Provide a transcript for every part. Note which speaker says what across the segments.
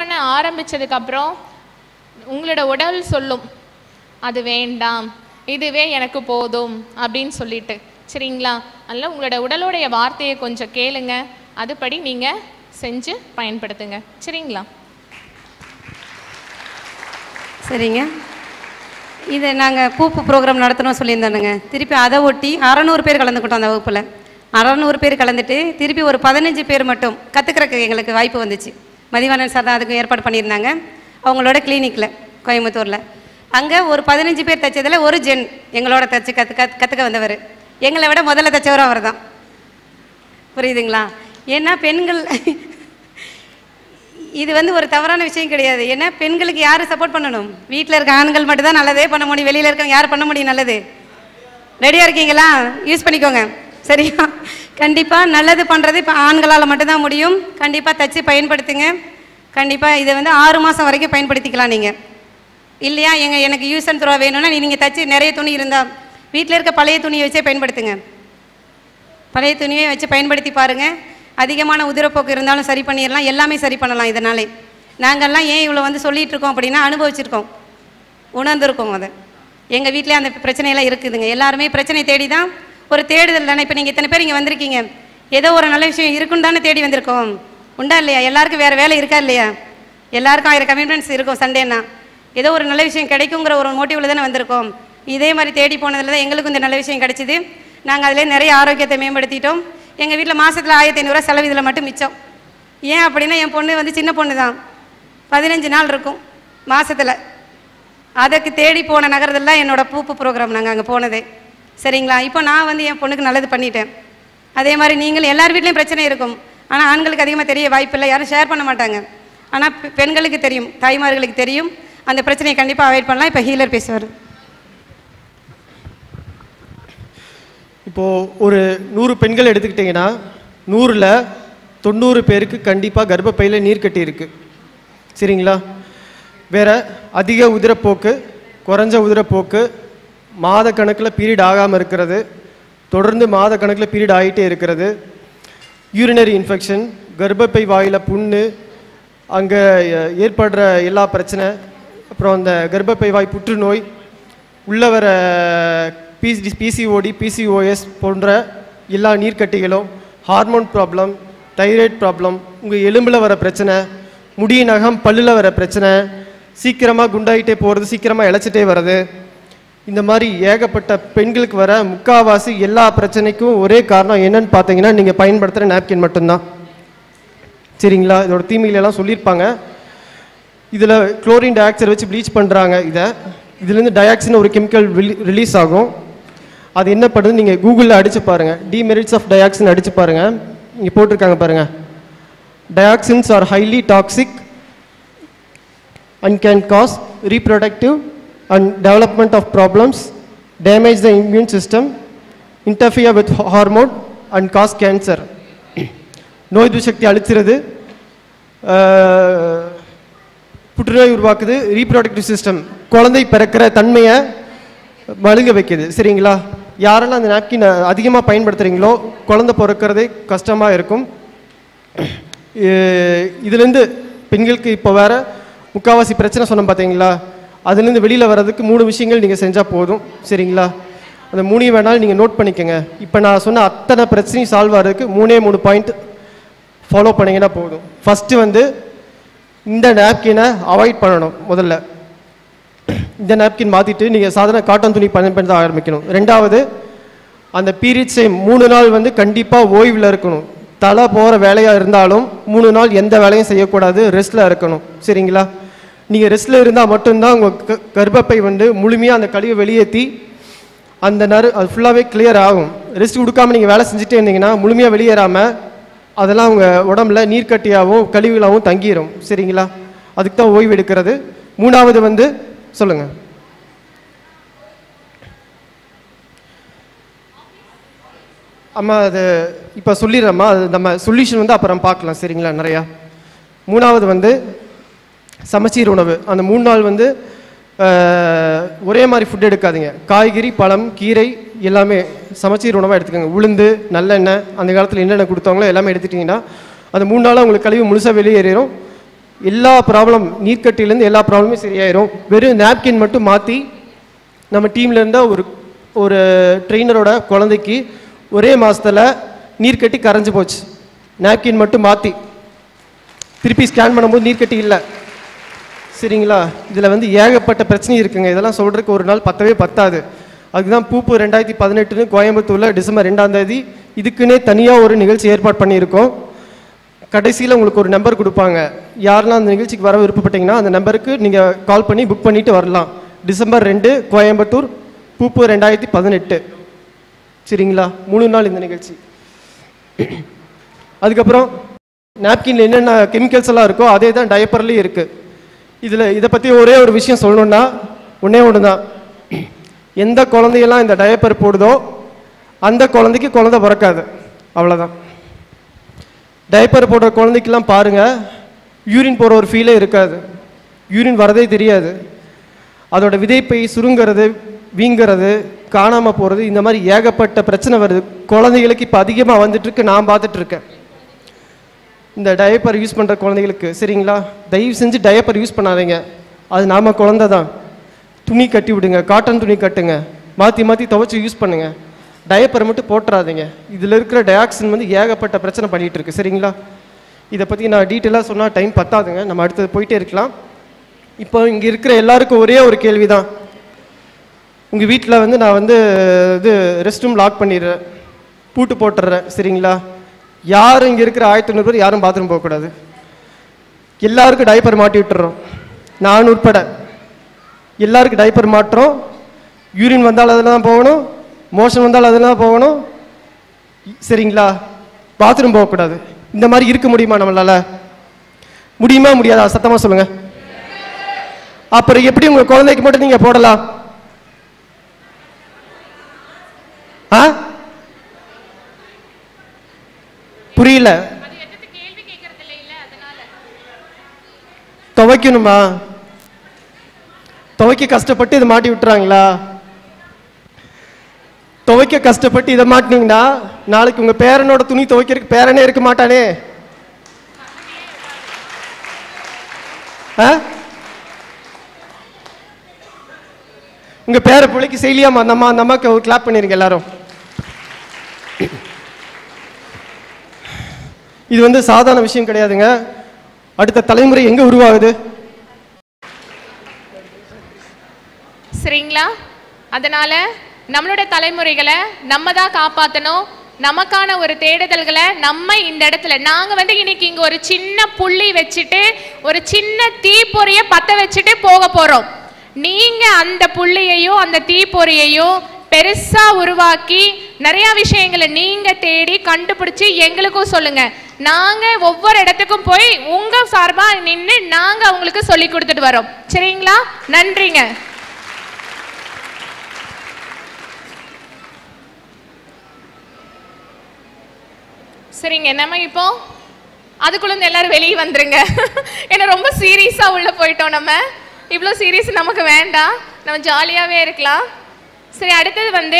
Speaker 1: பண்ண ஆரம்பிச்சதுக்கப்புறம் உங்களோட உடல் சொல்லும் அது வேண்டாம் இதுவே எனக்கு போதும் அப்படின்னு சொல்லிட்டு சரிங்களா அதனால் உங்களோட உடலுடைய வார்த்தையை கொஞ்சம் கேளுங்க அதுபடி நீங்கள் செஞ்சு பயன்படுத்துங்க சரிங்களா
Speaker 2: சரிங்க இதை நாங்கள் பூப்பு ப்ரோக்ராம் நடத்தணும் சொல்லியிருந்தானுங்க திருப்பி அதை ஒட்டி அறநூறு பேர் கலந்துக்கிட்டோம் அந்த வகுப்பில் அறநூறு பேர் கலந்துட்டு திருப்பி ஒரு பதினஞ்சு பேர் மட்டும் கற்றுக்கிறக்கு எங்களுக்கு வாய்ப்பு வந்துச்சு மதிவாணன் சார் தான் அதுக்கு ஏற்பாடு பண்ணியிருந்தாங்க அவங்களோட கிளினிக்கில் கோயம்புத்தூரில் அங்கே ஒரு பதினஞ்சு பேர் தைச்சதில் ஒரு ஜென் எங்களோட தைச்சு கற்று கற்று கற்றுக்க வந்தவர் எங்களை விட முதல்ல தைச்சவரும் அவர் தான் புரியுதுங்களா ஏன்னா பெண்கள் இது வந்து ஒரு தவறான விஷயம் கிடையாது ஏன்னா பெண்களுக்கு யார் சப்போர்ட் பண்ணணும் வீட்டில் இருக்க ஆண்கள் மட்டும் தான் நல்லதே பண்ண முடியும் வெளியில் இருக்கவங்க யார் பண்ண முடியும் நல்லது ரெடியாக இருக்கீங்களா யூஸ் பண்ணிக்கோங்க சரியா கண்டிப்பாக நல்லது பண்ணுறது இப்போ ஆண்களால் மட்டும்தான் முடியும் கண்டிப்பாக தச்சு பயன்படுத்துங்க கண்டிப்பாக இதை வந்து ஆறு மாதம் வரைக்கும் பயன்படுத்திக்கலாம் நீங்கள் இல்லையா எங்க எனக்கு யூஸ் அண்ட் த்ரோ வேணும்னா நீங்கள் தச்சு நிறைய துணி இருந்தால் வீட்டில் இருக்க பழைய துணியை வச்சே பயன்படுத்துங்க பழைய துணியை வச்சு பயன்படுத்தி பாருங்கள் அதிகமான உதிரப்போக்கு இருந்தாலும் சரி பண்ணிடலாம் எல்லாமே சரி பண்ணலாம் இதனாலே நாங்கள்லாம் ஏன் இவ்வளோ வந்து சொல்லிட்டு இருக்கோம் அப்படின்னா அனுபவிச்சிருக்கோம் உணர்ந்திருக்கோம் அதை எங்கள் வீட்டிலே அந்த பிரச்சனையெல்லாம் இருக்குதுங்க எல்லாருமே பிரச்சனை தேடி தான் ஒரு தேடுதல் தானே இப்போ நீங்கள் இத்தனை பேர் இங்கே வந்திருக்கீங்க ஏதோ ஒரு நல்ல விஷயம் இருக்குன்னு தானே தேடி வந்திருக்கோம் உண்டா இல்லையா எல்லாருக்கும் வேறு வேலை இருக்கா இல்லையா எல்லாருக்கும் ஆயிரம் கமிட்மெண்ட்ஸ் இருக்கும் சண்டேனா ஏதோ ஒரு நல்ல விஷயம் கிடைக்குங்கிற ஒரு மோட்டிவில் தானே வந்திருக்கோம் இதே மாதிரி தேடி போனதில் தான் எங்களுக்கும் இந்த நல்ல விஷயம் கிடைச்சிது நாங்கள் அதிலே நிறைய ஆரோக்கியத்தை மேம்படுத்திட்டோம் எங்கள் வீட்டில் மாதத்தில் ஆயிரத்தி ஐநூறுரூவா செலவு இதில் மட்டும் மிச்சம் ஏன் அப்படின்னா என் பொண்ணு வந்து சின்ன பொண்ணு தான் பதினஞ்சு நாள் இருக்கும் மாசத்துல அதுக்கு தேடி போன நகரத்தில் தான் என்னோட பூப்பு ப்ரோக்ராம் நாங்கள் அங்கே போனதே சரிங்களா இப்போ நான் வந்து என் பொண்ணுக்கு நல்லது பண்ணிட்டேன் அதே மாதிரி நீங்கள் எல்லார் வீட்லேயும் பிரச்சனை இருக்கும் ஆனால் ஆண்களுக்கு அதிகமாக தெரிய வாய்ப்பில்லை யாரும் ஷேர் பண்ண மாட்டாங்க ஆனால் பெ- பெண்களுக்கு தெரியும் தாய்மார்களுக்கு தெரியும் அந்த பிரச்சனையை கண்டிப்பாக அவாய்ட் பண்ணலாம் இப்போ ஹீலர் பேசுவார்
Speaker 3: இப்போது ஒரு நூறு பெண்கள் எடுத்துக்கிட்டிங்கன்னா நூறில் தொண்ணூறு பேருக்கு கண்டிப்பாக கர்ப்பப்பையில் நீர் கட்டி இருக்கு சரிங்களா வேற அதிக உதிரப்போக்கு குறைஞ்ச உதிரப்போக்கு மாத கணக்கில் பீரியட் ஆகாமல் இருக்கிறது தொடர்ந்து மாத கணக்கில் பீரியட் ஆகிட்டே இருக்கிறது யூரினரி இன்ஃபெக்ஷன் கர்ப்பப்பை வாயில் புண்ணு அங்கே ஏற்படுற எல்லா பிரச்சனை அப்புறம் அந்த கர்ப்பப்பை வாய் புற்றுநோய் உள்ள வர பிசி பிசிஓடி பிசிஓஎஸ் போன்ற எல்லா நீர்க்கட்டிகளும் ஹார்மோன் ப்ராப்ளம் தைராய்டு ப்ராப்ளம் உங்கள் எலும்பில் வர பிரச்சனை முடி நகம் பல்லில் வர பிரச்சனை சீக்கிரமாக குண்டாயிட்டே போகிறது சீக்கிரமாக இழைச்சிட்டே வர்றது இந்த மாதிரி ஏகப்பட்ட பெண்களுக்கு வர முக்காவாசி எல்லா பிரச்சனைக்கும் ஒரே காரணம் என்னன்னு பார்த்தீங்கன்னா நீங்கள் பயன்படுத்துகிற நாப்கின் மட்டும்தான் சரிங்களா இதோட தீமைகள் எல்லாம் சொல்லியிருப்பாங்க இதில் குளோரின் டை ஆக்சைடு வச்சு ப்ளீச் பண்ணுறாங்க இதை இதுலேருந்து டயாக்சின் ஒரு கெமிக்கல் ரிலீஸ் ஆகும் அது என்ன பண்ணுது நீங்கள் கூகுளில் அடிச்சு பாருங்கள் டிமெரிட்ஸ் ஆஃப் டயாக்சின் அடிச்சு பாருங்கள் இங்கே போட்டிருக்காங்க பாருங்கள் dioxins are highly toxic and can cause reproductive and development of problems, damage the immune system, interfere with ho- hormone and cause cancer. நோய் எதிர்ப்பு சக்தி அழிச்சிருது ஆஹ், புற்றுநோய் உருவாக்குது ரீப்ரொடக்டிவ் சிஸ்டம் குழந்தை பிறக்கிற தன்மையை மழுங்க வைக்குது சரிங்களா யாரெல்லாம் அந்த நாப்கின் அதிகமாக பயன்படுத்துகிறீங்களோ குழந்தை பிறக்கிறதே கஷ்டமாக இருக்கும் இ- இதுலேருந்து பெண்களுக்கு இப்போ வேற முக்காவாசி பிரச்சனை சொன்னோம் பார்த்தீங்களா அதுலேருந்து வெளியில் வர்றதுக்கு மூணு விஷயங்கள் நீங்கள் செஞ்சால் போதும் சரிங்களா அந்த மூணையும் வேணாலும் நீங்கள் நோட் பண்ணிக்கோங்க இப்போ நான் சொன்ன அத்தனை பிரச்சனையும் சால்வ் ஆகிறதுக்கு மூணே மூணு பாயிண்ட் ஃபாலோ பண்ணீங்கன்னா போதும் ஃபஸ்ட்டு வந்து இந்த நாப்கினை அவாய்ட் பண்ணணும் முதல்ல இந்த நாப்கின் மாற்றிட்டு நீங்கள் சாதாரண காட்டன் துணி பயன்படுத்த ஆரம்பிக்கணும் ரெண்டாவது அந்த பீரியட்ஸ் டைம் மூணு நாள் வந்து கண்டிப்பாக ஓய்வில் இருக்கணும் தலை போகிற வேலையாக இருந்தாலும் மூணு நாள் எந்த வேலையும் செய்யக்கூடாது ரெஸ்ட்டில் இருக்கணும் சரிங்களா நீங்கள் ரெஸ்ட்டில் இருந்தால் மட்டும்தான் உங்கள் க கர்ப்பப்பை வந்து முழுமையாக அந்த கழிவை வெளியேற்றி அந்த நறு அது ஃபுல்லாகவே clear ஆகும் ரெஸ்ட் கொடுக்காம நீங்கள் வேலை செஞ்சுட்டே இருந்தீங்கன்னா முழுமையாக வெளியேறாமல் அதெல்லாம் உங்கள் உடம்புல நீர்க்கட்டியாகவும் கழிவுகளாகவும் தங்கிடும் சரிங்களா அதுக்கு தான் ஓய்வு எடுக்கிறது மூணாவது வந்து சொல்லுங்கள் அம்மா அது இப்போ சொல்லிடுறேம்மா அது நம்ம சொல்யூஷன் வந்து அப்புறம் பார்க்கலாம் சரிங்களா நிறையா மூணாவது வந்து சமச்சீர் உணவு அந்த மூணு நாள் வந்து அஹ், ஒரே மாதிரி ஃபுட் எடுக்காதீங்க காய்கறி பழம் கீரை எல்லாமே சமச்சீர் உணவாக எடுத்துக்கோங்க உளுந்து நல்லெண்ணெய் அந்த காலத்தில் என்னென்ன கொடுத்தாங்களோ எல்லாமே எடுத்துட்டிங்கன்னா அந்த மூணு நாளாக உங்களுக்கு கழிவு முழுசாக வெளியேறிடும் எல்லா ப்ராப்ளம் நீர்க்கட்டிலேருந்து எல்லா ப்ராப்ளமே சரியாயிரும் வெறும் நாப்கின் மட்டும் மாற்றி நம்ம டீம்ல இருந்த ஒரு ஒரு ட்ரெயினரோட குழந்தைக்கு ஒரே மாசத்துல நீர்க்கட்டி கரைஞ்சு போச்சு நாப்கின் மட்டும் மாற்றி திருப்பி ஸ்கேன் பண்ணும்போது நீர்க்கட்டி இல்லை சரிங்களா இதில் வந்து ஏகப்பட்ட பிரச்சனை இருக்குங்க இதெல்லாம் சொல்கிறதுக்கு ஒரு நாள் பத்தவே பத்தாது அதுதான் பூப்பு ரெண்டாயிரத்தி பதினெட்டுன்னு கோயம்புத்தூரில் டிசம்பர் ரெண்டாம் தேதி இதுக்குன்னே தனியாக ஒரு நிகழ்ச்சி ஏற்பாடு பண்ணியிருக்கோம் கடைசியில் உங்களுக்கு ஒரு நம்பர் கொடுப்பாங்க யாரெல்லாம் அந்த நிகழ்ச்சிக்கு வர விருப்பப்பட்டீங்கன்னா அந்த நம்பருக்கு நீங்கள் கால் பண்ணி புக் பண்ணிட்டு வரலாம் டிசம்பர் ரெண்டு கோயம்புத்தூர் பூப்பு ரெண்டாயிரத்தி பதினெட்டு சரிங்களா மூணு நாள் இந்த நிகழ்ச்சி அதுக்கப்புறம் நாப்கின்ல என்னென்ன கெமிக்கல்ஸ் எல்லாம் இருக்கோ அதே தான் டயப்பர்லேயும் இருக்குது இதில் இதை பற்றி ஒரே ஒரு விஷயம் சொல்லணுன்னா ஒன்றே ஒன்று தான் எந்த குழந்தையெல்லாம் இந்த டயப்பர் போடுதோ அந்த குழந்தைக்கு குழந்தை பிறக்காது அவ்வளோதான் டயப்பர் போடுற குழந்தைக்கெல்லாம் பாருங்கள் யூரின் போகிற ஒரு ஃபீலே இருக்காது யூரின் வரதே தெரியாது அதோட விதைப்பை சுருங்கிறது வீங்கிறது காணாமல் போகிறது இந்த மாதிரி ஏகப்பட்ட பிரச்சனை வருது குழந்தைகளுக்கு இப்போ அதிகமாக வந்துட்டுருக்கு நான் பார்த்துட்ருக்கேன் இந்த டயப்பர் யூஸ் பண்ணுற குழந்தைகளுக்கு சரிங்களா தயவு செஞ்சு டயப்பர் யூஸ் பண்ணாதீங்க அது நாம குழந்தை தான் துணி கட்டி விடுங்க காட்டன் துணி கட்டுங்க மாற்றி மாற்றி துவைச்சி யூஸ் பண்ணுங்க டயப்பர் மட்டும் போட்டுறாதீங்க இதில் இருக்கிற டயாக்சின் வந்து ஏகப்பட்ட பிரச்சனை பண்ணிகிட்டு இருக்கு சரிங்களா இதை பற்றி நான் டீட்டெயிலாக சொன்னால் டைம் பத்தாதுங்க நம்ம அடுத்தது போயிட்டே இருக்கலாம் இப்போ இங்கே இருக்கிற எல்லாருக்கும் ஒரே ஒரு கேள்வி தான் உங்கள் வீட்டில் வந்து நான் வந்து இது ரெஸ்ட் ரூம் லாக் பண்ணிடுறேன் பூட்டு போட்டுடுறேன் சரிங்களா யாரும் இங்கே இருக்கிற ஆயிரத்தி தொண்ணூறு பேர் யாரும் பாத்ரூம் போகக்கூடாது எல்லாருக்கும் டைப்பர் மாட்டி விட்டுறோம் நான் உட்பட எல்லாருக்கும் டைப்பர் மாட்டுறோம் யூரின் வந்தால் அதில் தான் போகணும் மோஷன் வந்தால் அதில் தான் போகணும் சரிங்களா பாத்ரூம் போகக்கூடாது இந்த மாதிரி இருக்க முடியுமா நம்மளால முடியுமா முடியாதா சத்தமாக சொல்லுங்கள் அப்புறம் எப்படி உங்கள் குழந்தைக்கு மட்டும் நீங்கள் போடலாம் ஆ புரியல துவைக்கணுமா துவைக்க கஷ்டப்பட்டு இதை மாட்டி விட்டுறாங்களா துவைக்க கஷ்டப்பட்டு இதை மாட்டினீங்கன்னா நாளைக்கு உங்க பேரனோட துணி துவைக்கிறதுக்கு பேரனே இருக்க மாட்டானே ஆ? உங்க பேர பிள்ளைக்கு செய்யலையாமா அந்த அம்மா அந்த அம்மாக்கு ஒரு கிளாப் பண்ணிருங்க எல்லாரும் இது வந்து சாதாரண விஷயம் கிடையாதுங்க அடுத்த தலைமுறை எங்க உருவாகுது
Speaker 1: சரிங்களா அதனால நம்மளோட தலைமுறைகளை நம்ம தான் காப்பாற்றணும் நமக்கான ஒரு தேடுதல்களை நம்ம இந்த இடத்துல நாங்க வந்து இன்னைக்கு இங்க ஒரு சின்ன புள்ளி வச்சுட்டு ஒரு சின்ன தீப்பொறிய பத்த வச்சுட்டு போக போறோம் நீங்க அந்த புள்ளியையும் அந்த தீப்பொறியையும் பெருசா உருவாக்கி நிறைய விஷயங்களை நீங்க தேடி கண்டுபிடிச்சு எங்களுக்கும் சொல்லுங்க நாங்க ஒவ்வொரு இடத்துக்கும் போய் உங்க சார்பா நின்று நாங்க அவங்களுக்கு சொல்லி கொடுத்துட்டு வரோம் சரிங்களா நன்றிங்க சரிங்க நம்ம இப்போ அதுக்குள்ள இருந்து எல்லாரும் வெளியே வந்துருங்க ஏன்னா ரொம்ப சீரியஸா உள்ள போயிட்டோம் நம்ம இவ்வளோ சீரியஸ் நமக்கு வேண்டாம் நம்ம ஜாலியாவே இருக்கலாம் சரி அடுத்தது வந்து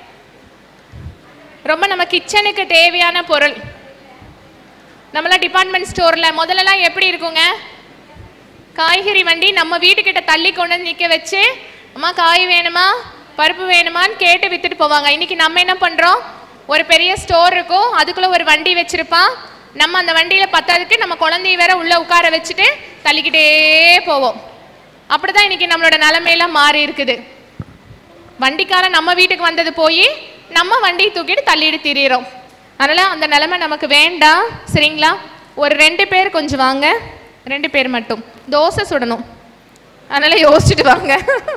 Speaker 1: ரொம்ப நம்ம கிச்சனுக்கு தேவையான பொருள் நம்மளாம் டிபார்ட்மெண்ட் ஸ்டோர்ல முதல்லலாம் எப்படி இருக்குங்க காய்கறி வண்டி நம்ம வீட்டுக்கிட்ட தள்ளி கொண்டு வந்து நிற்க வச்சு அம்மா காய் வேணுமா பருப்பு வேணுமான்னு கேட்டு வித்துட்டு போவாங்க இன்னைக்கு நம்ம என்ன பண்றோம் ஒரு பெரிய ஸ்டோர் இருக்கும் அதுக்குள்ள ஒரு வண்டி வச்சிருப்பான் நம்ம அந்த வண்டியில பத்தாததுக்கு நம்ம குழந்தைய வேற உள்ள உட்கார வச்சுட்டு தள்ளிக்கிட்டே போவோம் அப்படிதான் இன்னைக்கு நம்மளோட நிலைமையெல்லாம் மாறி இருக்குது வண்டிக்காரன் நம்ம வீட்டுக்கு வந்தது போய் நம்ம வண்டியை தூக்கிட்டு தள்ளிட்டு திரியிறோம் அதனால அந்த நிலைமை நமக்கு வேண்டாம் சரிங்களா ஒரு ரெண்டு பேர் கொஞ்சம் வாங்க ரெண்டு பேர் மட்டும் தோசை சுடணும் அதனால யோசிச்சுட்டு வாங்க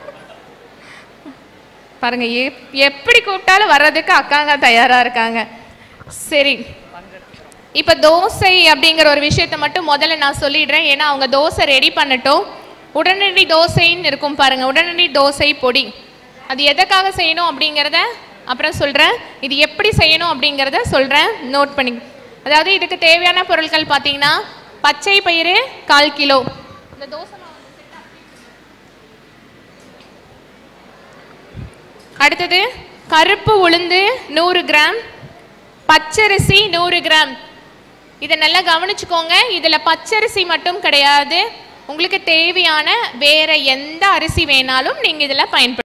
Speaker 1: பாருங்க எப்- எப்படி கூப்பிட்டாலும் வர்றதுக்கு அக்காங்க தயாரா இருக்காங்க சரி இப்போ தோசை அப்படிங்கிற ஒரு விஷயத்தை மட்டும் முதல்ல நான் சொல்லிடுறேன் ஏன்னா அவங்க தோசை ரெடி பண்ணட்டும் உடனடி தோசைன்னு இருக்கும் பாருங்க உடனடி தோசை பொடி அது எதுக்காக செய்யணும் அப்படிங்கிறத அப்புறம் சொல்கிறேன் இது எப்படி செய்யணும் அப்படிங்கிறத சொல்கிறேன் நோட் பண்ணி அதாவது இதுக்கு தேவையான பொருட்கள் பார்த்தீங்கன்னா பச்சை பயிறு கால் கிலோ இந்த தோசை மாவு அடுத்தது கருப்பு உளுந்து நூறு கிராம் பச்சரிசி நூறு கிராம் இதை நல்லா கவனிச்சுக்கோங்க இதில் பச்சரிசி மட்டும் கிடையாது உங்களுக்கு தேவையான வேற எந்த அரிசி வேணாலும் நீங்கள் இதில் பயன்படுத்த